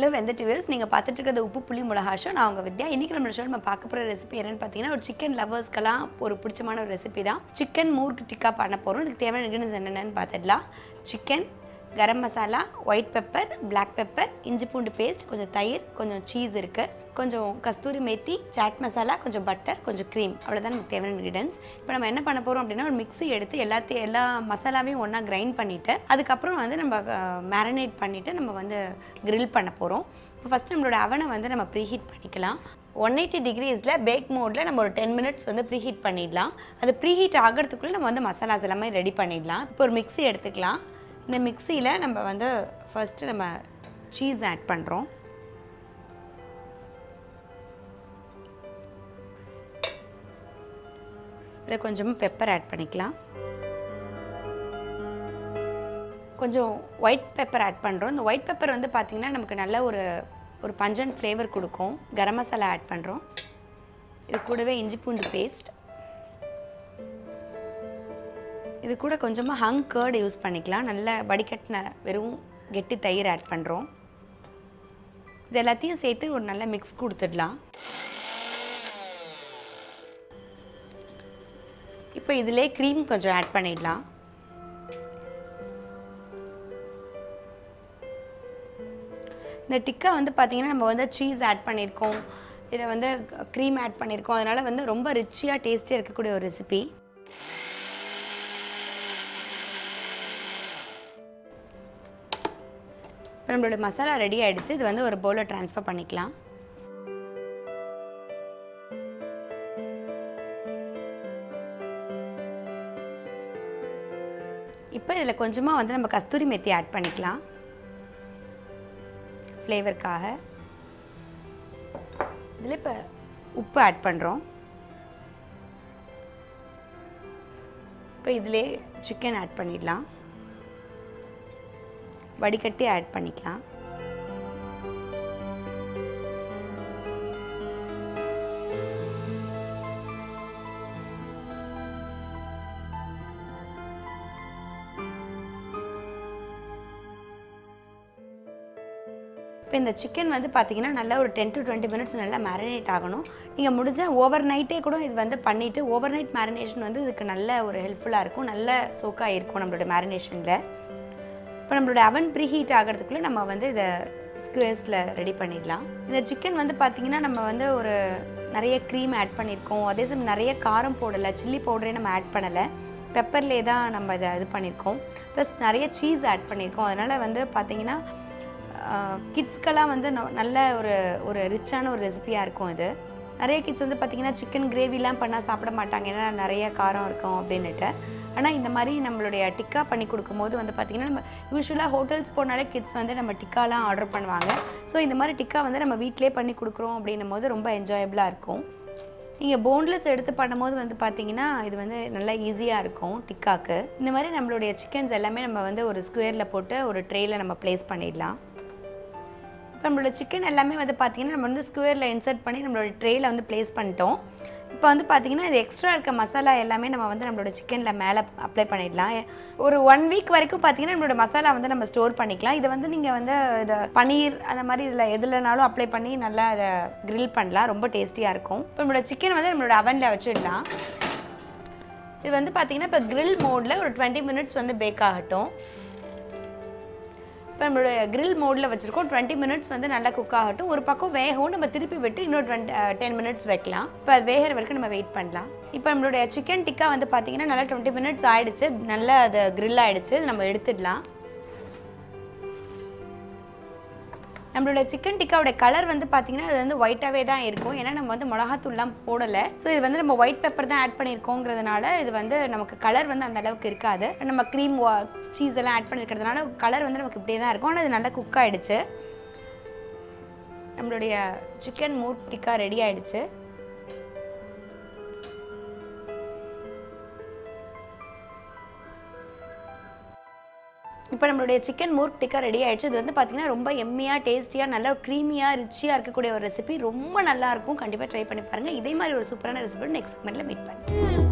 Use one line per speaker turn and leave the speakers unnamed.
hello வெந்த டிவியர்ஸ் நீங்கள் பார்த்துட்டு இருக்கிறது உப்பு புளி மிளகா ஷோ நான் உங்கள் வித்யா இன்றைக்கி நம்ம ஷோ நம்ம பார்க்க போகிற ரெசிபி என்னன்னு பார்த்தீங்கன்னா ஒரு சிக்கன் லவர்ஸ்க்கெல்லாம் ஒரு பிடிச்சமான ஒரு ரெசிபி தான் சிக்கன் மூர்க்கு டிக்கா பண்ண போகிறோம் இதுக்கு தேவையான இன்க்ரீடியன்ஸ் என்னென்னு பார்த்துடலாம் chicken garam masala white pepper black pepper இஞ்சி பூண்டு பேஸ்ட் கொஞ்சம் தயிர் கொஞ்சம் சீஸ் இருக்குது கொஞ்சம் கஸ்தூரி மேத்தி சாட் மசாலா கொஞ்சம் பட்டர் கொஞ்சம் க்ரீம் அவ்வளோதான் நமக்கு தேவையான இன்க்ரீடியன்ஸ் இப்போ நம்ம என்ன பண்ண போகிறோம் அப்படின்னா ஒரு மிக்ஸி எடுத்து எல்லாத்தையும் எல்லா மசாலாவையும் ஒன்றா கிரைண்ட் பண்ணிவிட்டு அதுக்கப்புறம் வந்து நம்ம மேரினேட் பண்ணிவிட்டு நம்ம வந்து grill பண்ண போகிறோம் இப்போ ஃபஸ்ட்டு நம்மளோட அவனை வந்து நம்ம ப்ரீஹீட் பண்ணிக்கலாம் ஒன் எயிட்டி டிகிரிஸில் பேக் மோடில் நம்ம ஒரு டென் மினிட்ஸ் வந்து ப்ரீஹீட் பண்ணிடலாம் அது ப்ரீஹீட் ஆகிறதுக்குள்ளே நம்ம வந்து மசாலாஸ் எல்லாமே ரெடி பண்ணிடலாம் இப்போ ஒரு மிக்ஸி எடுத்துக்கலாம் இந்த மிக்சியில் நம்ம வந்து ஃபஸ்ட்டு நம்ம சீஸ் ஆட் பண்ணுறோம் இதில் கொஞ்சமாக பெப்பர் ஆட் பண்ணிக்கலாம் கொஞ்சம் ஒயிட் பெப்பர் ஆட் பண்ணுறோம் இந்த ஒயிட் பெப்பர் வந்து பார்த்திங்கன்னா நமக்கு நல்ல ஒரு ஒரு பஞ்சன் ஃப்ளேவர் கொடுக்கும் கரம் மசாலா ஆட் பண்ணுறோம் இது கூடவே இஞ்சி பூண்டு பேஸ்ட் இது கூட கொஞ்சமாக ஹங் கேர்டு யூஸ் பண்ணிக்கலாம் நல்ல வடிகட்டின வெறும் கெட்டி தயிர் ஆட் பண்ணுறோம் இது எல்லாத்தையும் சேர்த்து ஒரு நல்ல மிக்ஸ் கொடுத்துடலாம் இப்போ இதிலே க்ரீம் கொஞ்சம் ஆட் பண்ணிடலாம் இந்த டிக்கா வந்து பார்த்திங்கன்னா நம்ம வந்து சீஸ் ஆட் பண்ணியிருக்கோம் இதில் வந்து க்ரீம் ஆட் பண்ணியிருக்கோம் அதனால் வந்து ரொம்ப ரிச்சியாக டேஸ்டியாக இருக்கக்கூடிய ஒரு ரெசிபி இப்போ நம்மளோட மசாலா ரெடி ஆகிடுச்சு இது வந்து ஒரு பவுலில் ட்ரான்ஸ்ஃபர் பண்ணிக்கலாம் இப்போ இதில் கொஞ்சமாக வந்து நம்ம கஸ்தூரி மெத்தி ஆட் பண்ணிக்கலாம் ஃப்ளேவருக்காக இதில் இப்போ உப்பு ஆட் பண்ணுறோம் இப்போ இதிலே சிக்கன் ஆட் பண்ணிடலாம் வடிகட்டி ஆட் பண்ணிக்கலாம் இப்போ இந்த சிக்கன் வந்து பார்த்தீங்கன்னா நல்லா ஒரு டென் டு டுவெண்ட்டி மினிட்ஸ் நல்லா மேரினேட் ஆகணும் நீங்கள் முடிஞ்சால் ஓவர் நைட்டே கூட இது வந்து பண்ணிவிட்டு ஓவர் நைட் மேரினேஷன் வந்து இதுக்கு நல்ல ஒரு ஹெல்ப்ஃபுல்லாக இருக்கும் நல்ல சோக்காக இருக்கும் நம்மளோட மேரினேஷனில் இப்போ நம்மளோட அவன் ப்ரீ ஹீட் ஆகிறதுக்குள்ளே நம்ம வந்து இதை ஸ்குவேர்ஸில் ரெடி பண்ணிடலாம் இந்த சிக்கன் வந்து பார்த்திங்கன்னா நம்ம வந்து ஒரு நிறைய க்ரீம் ஆட் பண்ணியிருக்கோம் அதே சமயம் நிறைய காரம் போடலை சில்லி பவுடரே நம்ம ஆட் பண்ணலை பெப்பர்லேயே தான் நம்ம இதை இது பண்ணியிருக்கோம் ப்ளஸ் நிறைய சீஸ் ஆட் பண்ணியிருக்கோம் அதனால் வந்து பார்த்திங்கன்னா கிட்ஸ்க்கெல்லாம் வந்து ந- நல்ல ஒரு ஒரு ரிச்சான ஒரு ரெசிபியாக இருக்கும் இது நிறைய கிட்ஸ் வந்து பார்த்திங்கன்னா சிக்கன் கிரேவிலாம் பண்ணால் சாப்பிட மாட்டாங்க ஏன்னா நிறைய காரம் இருக்கும் அப்படின்னுட்டு ஆனால் இந்த மாதிரி நம்மளுடைய டிக்கா பண்ணி கொடுக்கும்போது வந்து பார்த்திங்கன்னா நம்ம யூஸ்வலாக ஹோட்டல்ஸ் போனாலே கிட்ஸ் வந்து நம்ம டிக்காலாம் ஆர்டர் பண்ணுவாங்க ஸோ இந்த மாதிரி டிக்கா வந்து நம்ம வீட்டிலே பண்ணி கொடுக்குறோம் அப்படின்னும் போது ரொம்ப என்ஜாயபிளாக இருக்கும் நீங்கள் போன்லெஸ் எடுத்து பண்ணும்போது வந்து பார்த்தீங்கன்னா இது வந்து நல்லா ஈஸியாக இருக்கும் டிக்காக்கு இந்த மாதிரி நம்மளுடைய சிக்கன்ஸ் எல்லாமே நம்ம வந்து ஒரு ஸ்கொயரில் போட்டு ஒரு ட்ரேயில் நம்ம ப்ளேஸ் பண்ணிடலாம் இப்போ நம்மளோட சிக்கன் எல்லாமே வந்து பார்த்திங்கன்னா நம்ம வந்து ஸ்கொயரில் இன்சர்ட் பண்ணி நம்மளோட ட்ரேயில் வந்து ப்ளேஸ் பண்ணிட்டோம் இப்போ வந்து பார்த்திங்கன்னா இது எக்ஸ்ட்ரா இருக்க மசாலா எல்லாமே நம்ம வந்து நம்மளோட சிக்கனில் மேலே அப்ளை பண்ணிடலாம் ஒரு ஒன் வீக் வரைக்கும் பார்த்திங்கன்னா நம்மளோட மசாலா வந்து நம்ம ஸ்டோர் பண்ணிக்கலாம் இதை வந்து நீங்கள் வந்து இதை பன்னீர் அந்த மாதிரி இதில் எதுலனாலும் அப்ளை பண்ணி நல்லா அதை grill பண்ணலாம் ரொம்ப டேஸ்டியாக இருக்கும் இப்போ நம்மளோட சிக்கன் வந்து நம்மளோட அவனில் வச்சிடலாம் இது வந்து பார்த்திங்கன்னா இப்போ grill மோடில் ஒரு டுவெண்ட்டி மினிட்ஸ் வந்து பேக் ஆகட்டும் இப்போ நம்மளோட grill மோடில் வச்சுருக்கோம் டுவெண்ட்டி மினிட்ஸ் வந்து நல்லா குக் ஆகட்டும் ஒரு பக்கம் வேகவும் நம்ம திருப்பி விட்டு இன்னொரு டுவெண்ட்டி டென் மினிட்ஸ் வைக்கலாம் இப்போ அது வேகிற வரைக்கும் நம்ம வெயிட் பண்ணலாம் இப்போ நம்மளுடைய சிக்கன் டிக்கா வந்து பார்த்தீங்கன்னா நல்லா டுவெண்ட்டி மினிட்ஸ் ஆயிடுச்சு நல்லா அது grill ஆயிடுச்சு இது நம்ம எடுத்துடலாம் நம்மளோட சிக்கன் டிக்காவோட கலர் வந்து பார்த்தீங்கன்னா அது வந்து ஒயிட்டாகவே தான் இருக்கும் ஏன்னா நம்ம வந்து மிளகாத்தூள்லாம் போடலை ஸோ இது வந்து நம்ம ஒயிட் பெப்பர் தான் ஆட் பண்ணியிருக்கோங்கிறதுனால இது வந்து நமக்கு கலர் வந்து அந்த அளவுக்கு இருக்காது நம்ம க்ரீம் சீஸ் எல்லாம் ஆட் பண்ணியிருக்கிறதுனால கலர் வந்து நமக்கு இப்படியே தான் இருக்கும் ஆனால் அது நல்லா குக் ஆயிடுச்சு நம்மளுடைய சிக்கன் மூர் டிக்கா ரெடி ஆயிடுச்சு இப்போ நம்மளுடைய சிக்கன் மூர்க் டிக்கா ரெடி ஆயிடுச்சு இது வந்து பார்த்தீங்கன்னா ரொம்ப எம்மியாக டேஸ்டியாக நல்லா க்ரீமியாக ரிச்சியாக இருக்கக்கூடிய ஒரு ரெசிபி ரொம்ப நல்லா இருக்கும் கண்டிப்பாக ட்ரை பண்ணி பாருங்கள் இதே மாதிரி ஒரு சூப்பரான ரெசிபி நெக்ஸ்ட் செக்மெண்ட்டில் மீட் பண்ணுறேன்